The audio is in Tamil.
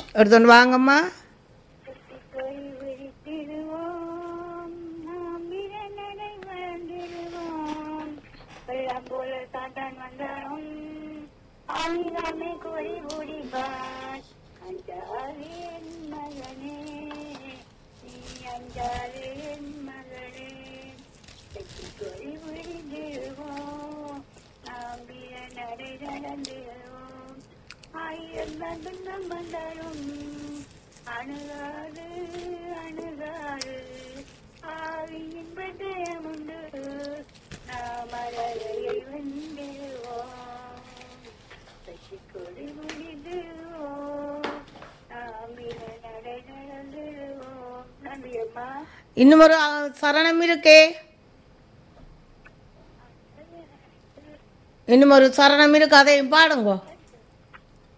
எடுத்துட்டு வாங்கம்மா கொடி விரித்திடுவோம் நாம் விரநடை வாழ்ந்திடுவோம் வெள்ளம் போல சாத்தான் வந்தாலும் ஆயுதமே கொடி பிடிப்பான் அஞ்சாதே என் மகனே நீ அஞ்சாதே என் மகனே வெற்றி கொடி விரித்திடுவோம் நாம் விரநடை நடந்திடுவோம் ஆயிரம் நண்பன் வந்தாலும் அணுகாது அணுகாது ஆவியின் பட்டயம் உண்டு நாம் அழகையை வென்றிடுவோம் சசி கொடி முடிந்துவோம் நாம் இன நடை நடந்துடுவோம் நன்றி அம்மா இன்னும் ஒரு அ, சரணம் இருக்கே இன்னும் ஒரு சரணம் இருக்கு அதையும் பாடுங்கோ